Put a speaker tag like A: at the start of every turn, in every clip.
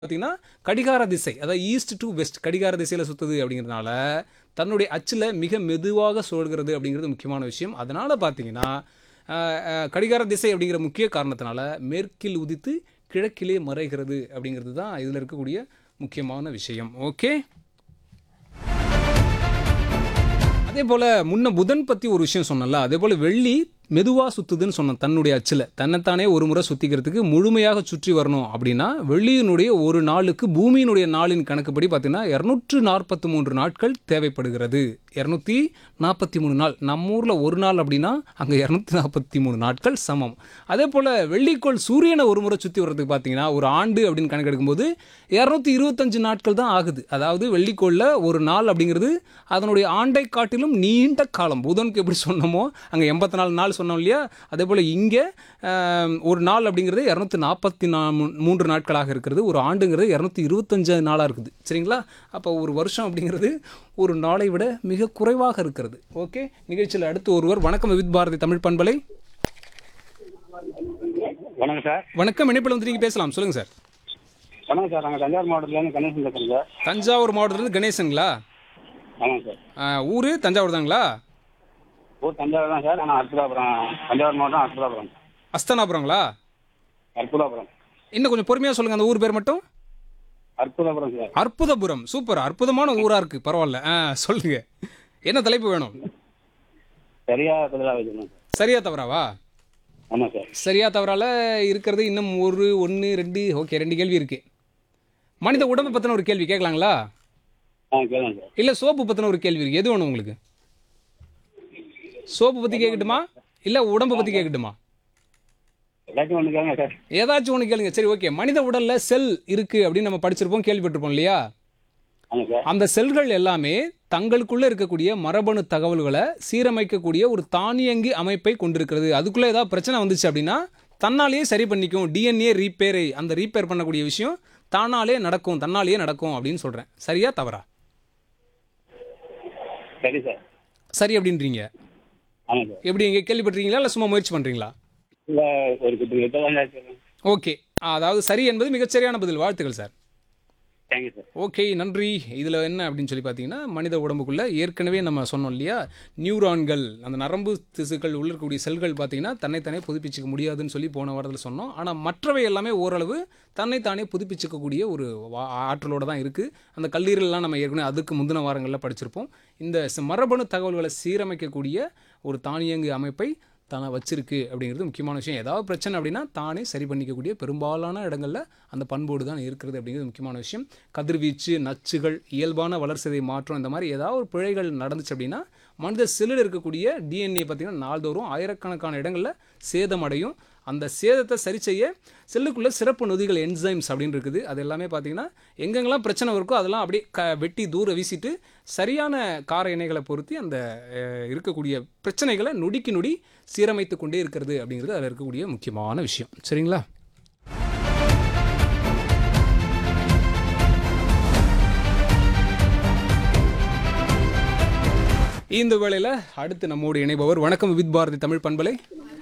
A: பார்த்தீங்கன்னா கடிகார திசை அதாவது ஈஸ்ட் டு வெஸ்ட் கடிகார திசையில் சுற்றுது அப்படிங்கிறதுனால தன்னுடைய அச்சில் மிக மெதுவாக சுழல்கிறது அப்படிங்கிறது முக்கியமான விஷயம் அதனால் பார்த்தீங்கன்னா அஹ், அஹ், கடிகார திசை அப்படிங்கிற முக்கிய காரணத்தினால மேற்கில் உதித்து கிழக்கிலே மறைகிறது அப்படிங்கிறது தான் இதில் இருக்கக்கூடிய முக்கியமான விஷயம் ஓகே அதே போல் முன்ன புதன் பற்றி ஒரு விஷயம் சொன்னல அதே போல் வெள்ளி மெதுவாக சுற்றுதுன்னு சொன்னேன் தன்னுடைய அச்சில் தன்னைத்தானே ஒரு முறை சுற்றிக்கிறதுக்கு முழுமையாக சுற்றி வரணும் அப்படின்னா வெள்ளியினுடைய ஒரு நாளுக்கு பூமியினுடைய நாளின் கணக்குப்படி பார்த்தீங்கன்னா இரநூற்று நாற்பத்தி மூன்று நாட்கள் தேவைப்படுகிறது இரநூத்தி நாற்பத்தி மூணு நாள் நம்ம ஊரில் ஒரு நாள் அப்படின்னா அங்கே இரநூத்தி நாற்பத்தி மூணு நாட்கள் சமம் அதே போல் வெள்ளிக்கோள் சூரியனை ஒரு முறை சுற்றி வர்றதுக்கு பார்த்தீங்கன்னா ஒரு ஆண்டு அப்படின்னு கணக்கெடுக்கும்போது இரநூத்தி இருபத்தஞ்சு நாட்கள் தான் ஆகுது அதாவது வெள்ளிக்கோளில் ஒரு நாள் அப்படிங்கிறது அதனுடைய ஆண்டை காட்டிலும் நீண்ட காலம் புதனுக்கு எப்படி சொன்னோமோ அங்கே எண்பத்தி நாலு நாள் சொன்னோம் இல்லையா அதே போல் இங்கே ஒரு நாள் அப்படிங்கிறது இரநூத்தி நாற்பத்தி நா மூன்று நாட்களாக இருக்கிறது ஒரு ஆண்டுங்கிறது இரநூத்தி இருபத்தஞ்சு நாளாக இருக்குது சரிங்களா அப்போ ஒரு வருஷம் அப்படிங்கிறது ஒரு நாளை விட மிக குறைவாக இருக்கிறது ஓகே நிகழ்ச்சியில் அடுத்து ஒருவர் வணக்கம் வித் பாரதி தமிழ் பண்பலை
B: வணக்கம் சார்
A: வணக்கம் இணைப்பில் வந்து நீங்கள் பேசலாம் சொல்லுங்கள் சார்
B: வணக்கம் சார் நாங்கள் தஞ்சாவூர் மாவட்டத்துலேருந்து கணேசன் பேசுகிறேன் சார்
A: தஞ்சாவூர் மாவட்டத்துலேருந்து கணேசனுங்களா
B: ஆமாம் சார்
A: ஆ, ஊரு தஞ்சாவூர் தாங்களா
B: ஊர் தஞ்சாவூர் தான் சார் ஆனால் அற்புதாபுரம் தஞ்சாவூர் மாவட்டம் அற்புதாபுரம்
A: அஸ்தனாபுரங்களா
B: அற்புதாபுரம்
A: இன்னும் கொஞ்சம் பொறுமையாக சொல்லுங்கள் அந்த ஊர் பேர் மட்டும்
B: அற்புதாபுரம் சார்
A: அற்புதபுரம் சூப்பர் அற்புதமான ஊராக இருக்குது பரவாயில்ல ஆ சொல்லுங்க என்ன தலைப்பு வேணும்
B: சரியா பதிலாக வைக்கணும் சார்
A: சரியா தவறாவா
B: ஆமாம் சார்
A: சரியா தவறால இருக்கிறது இன்னும் ஒரு ஒன்று ரெண்டு ஓகே ரெண்டு கேள்வி இருக்குது மனித உடம்பை பற்றின ஒரு கேள்வி கேட்கலாங்களா
B: ஆ கேளுங்க சார்
A: இல்லை சோப்பு பற்றின ஒரு கேள்வி இருக்குது எது வேணும் உங்களுக்கு சோப்பு பற்றி கேட்கட்டுமா இல்லை உடம்பை பற்றி கேட்கட்டுமா
B: எல்லாத்தையும் ஒன்று கேளுங்க சார்
A: ஏதாச்சும் ஒன்று கேளுங்க சரி ஓகே மனித உடலில் செல் இருக்குது அப்படின்னு நம்ம படிச்சிருப்போம் கேள்விப்பட்டிருப்போம் இல்லையா
B: ஆமாம் சார்
A: அந்த செல்கள் எல்லாமே தங்களுக்குள்ள இருக்கக்கூடிய மரபணு தகவல்களை சீரமைக்கக்கூடிய ஒரு தானியங்கி அமைப்பை கொண்டிருக்கிறது அதுக்குள்ள ஏதாவது பிரச்சனை வந்துச்சு அப்படின்னா தன்னாலேயே சரி பண்ணிக்கும் டிஎன்ஏ ரீப்பேரை அந்த ரீப்பேர் பண்ணக்கூடிய விஷயம் தானாலே நடக்கும் தன்னாலேயே நடக்கும் அப்படின்னு சொல்றேன் சரியா தவறா
B: சரி சார்
A: சரி அப்படின்றீங்க
B: ஆமாம் சார்
A: எப்படி எங்க கேள்விப்பட்டிருக்கீங்களா இல்லை சும்மா முயற்சி பண்றீங்களா
B: இல்லை ஒரு குட்டி எட்டு தான் சார் கேளுங்க
A: ஓகே அதாவது சரி என்பது மிகச்சரியான பதில் வாழ்த்துக்கள் சார்
B: தேங்க்யூ சார்
A: ஓகே நன்றி இதில் என்ன அப்படின்னு சொல்லி பார்த்தீங்கன்னா மனித உடம்புக்குள்ளே ஏற்கனவே நம்ம சொன்னோம் இல்லையா நியூரான்கள் அந்த நரம்பு திசுக்கள் உள்ள இருக்கக்கூடிய செல்கள் பார்த்தீங்கன்னா தன்னைத்தானே புதுப்பிச்சுக்க முடியாதுன்னு சொல்லி போன வாரத்தில் சொன்னோம் ஆனால் மற்றவை எல்லாமே ஓரளவு தன்னைத்தானே புதுப்பிச்சுக்கக்கூடிய ஒரு வா- ஆற்றலோட தான் இருக்குது அந்த கல்லீரல்லாம் நம்ம ஏற்கனவே அதுக்கு முந்தின வாரங்களில் படிச்சிருப்போம் இந்த ச- மரபணு தகவல்களை சீரமைக்கக்கூடிய ஒரு தானியங்கு அமைப்பை தானே வச்சிருக்கு அப்படிங்கிறது முக்கியமான விஷயம் ஏதாவது பிரச்சனை அப்படின்னா தானே சரி பண்ணிக்கக்கூடிய பெரும்பாலான இடங்களில் அந்த பண்போடு தான் இருக்கிறது அப்படிங்கிறது முக்கியமான விஷயம் கதிர்வீச்சு நச்சுகள் இயல்பான வளர்சிதை மாற்றம் இந்த மாதிரி ஏதாவது ஒரு பிழைகள் நடந்துச்சு அப்படின்னா மனித செல்லில் இருக்கக்கூடிய டிஎன்ஏ பார்த்திங்கன்னா நாள்தோறும் ஆயிரக்கணக்கான இடங்களில் சேதமடையும் அந்த சேதத்தை சரி செய்ய செல்லுக்குள்ளே சிறப்பு நொதிகள் என்சைம்ஸ் அப்படின்னு இருக்குது அது எல்லாமே பார்த்தீங்கன்னா எங்கெங்கெல்லாம் பிரச்சனை இருக்கோ அதெல்லாம் அப்படியே க வெட்டி தூர வீசிட்டு சரியான கார எண்ணெய்களை பொருத்தி அந்த அஹ், இருக்கக்கூடிய பிரச்சனைகளை நொடிக்கு நொடி சீரமைத்து கொண்டே இருக்கிறது அப்படிங்கிறது அதில் இருக்கக்கூடிய முக்கியமான விஷயம் சரிங்களா இந்த வேளையில் அடுத்து நம்மோடு இணைபவர் வணக்கம் வித் பாரதி தமிழ் பண்பலை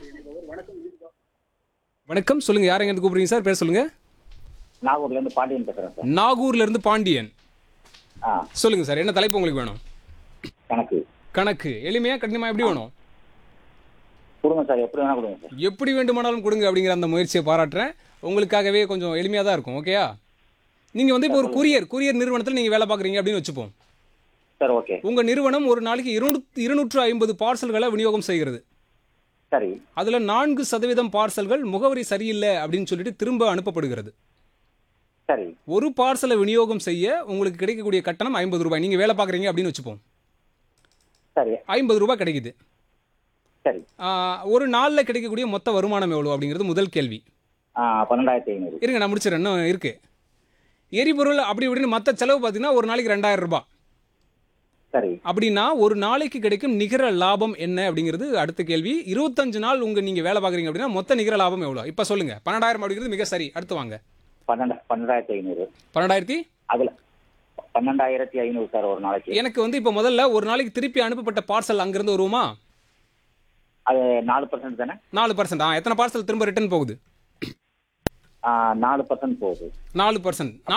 A: வணக்கம் சொல்லுங்க யார் எங்க கூப்பிடுறீங்க சார் பேர் சொல்லுங்க
B: நாகூர்லேருந்து பாண்டியன் பேசுகிறேன் சார்
A: நாகூர்ல இருந்து பாண்டியன்
B: ஆ
A: சொல்லுங்க சார் என்ன தலைப்பு உங்களுக்கு வேணும்
B: கணக்கு
A: கணக்கு எளிமையா கடினமா எப்படி வேணும்
B: கொடுங்க சார் எப்படி வேணால் கொடுங்க சார்
A: எப்படி வேண்டுமானாலும் கொடுங்க அப்படிங்கிற அந்த முயற்சியை பாராட்டுறேன் உங்களுக்காகவே கொஞ்சம் எளிமையாக தான் இருக்கும் ஓகேயா நீங்கள் வந்து இப்போ ஒரு கூரியர் கூரியர் நிறுவனத்தில் நீங்கள் வேலை பார்க்குறீங்க அப்படின்னு வச்சுப்போம்
B: சார் ஓகே
A: உங்கள் நிறுவனம் ஒரு நாளைக்கு இருநூத்தி இருநூற்று ஐம்பது பார்சல்களை விநியோகம் செய்கிறது
B: சரி
A: அதில் நான்கு சதவீதம் பார்சல்கள் முகவரி சரியில்லை அப்படின்னு சொல்லிட்டு திரும்ப அனுப்பப்படுகிறது
B: சரி
A: ஒரு பார்சலை விநியோகம் செய்ய உங்களுக்கு கிடைக்கக்கூடிய கட்டணம் ஐம்பது ரூபாய் நீங்கள் வேலை பார்க்குறீங்க அப்படின்னு வச்சுப்போம்
B: சரி
A: ஐம்பது ரூபாய் கிடைக்குது
B: சரி
A: ஆஹ், ஒரு நாளில் கிடைக்கக்கூடிய மொத்த வருமானம் எவ்வளோ அப்படிங்கிறது முதல் கேள்வி
B: ஆ பன்னெண்டாயிரத்தி ஐநூறு
A: இருங்க நான் முடிச்சிடறேன் இன்னும் இருக்கு எரிபொருள் அப்படி இப்படின்னு மற்ற செலவு பார்த்தீங்கன்னா ஒரு நாளைக்கு ரெண்டாயிரம் ரூபாய்
B: சரி
A: அப்படின்னா ஒரு நாளைக்கு கிடைக்கும் நிகர லாபம் என்ன அப்படிங்கிறது அடுத்த கேள்வி இருபத்தஞ்சு நாள் உங்க நீங்க வேலை பார்க்குறீங்க அப்படின்னா மொத்த நிகர லாபம் எவ்வளோ இப்போ சொல்லுங்க பன்னெண்டாயிரம் அப்படிங்கிறது மிக சரி அடுத்து வாங்க
B: பன்னெண்டு பன்னெண்டாயிரத்தி ஐநூறு
A: பன்னெண்டாயிரத்தி
B: அதில் பன்னெண்டாயிரத்தி ஐநூறு சார் ஒரு நாளைக்கு
A: எனக்கு வந்து இப்போ முதல்ல ஒரு நாளைக்கு திருப்பி அனுப்பப்பட்ட பார்சல் அங்கிருந்து வருமா
B: அது நாலு பர்சன்ட் தானே
A: நாலு பர்சன்ட் ஆ எத்தனை பார்சல் திரும்ப ரிட்டர்ன் போகுது
B: ஆ, நாலு பர்சன்ட் போகுது
A: நாலு பர்சன்ட்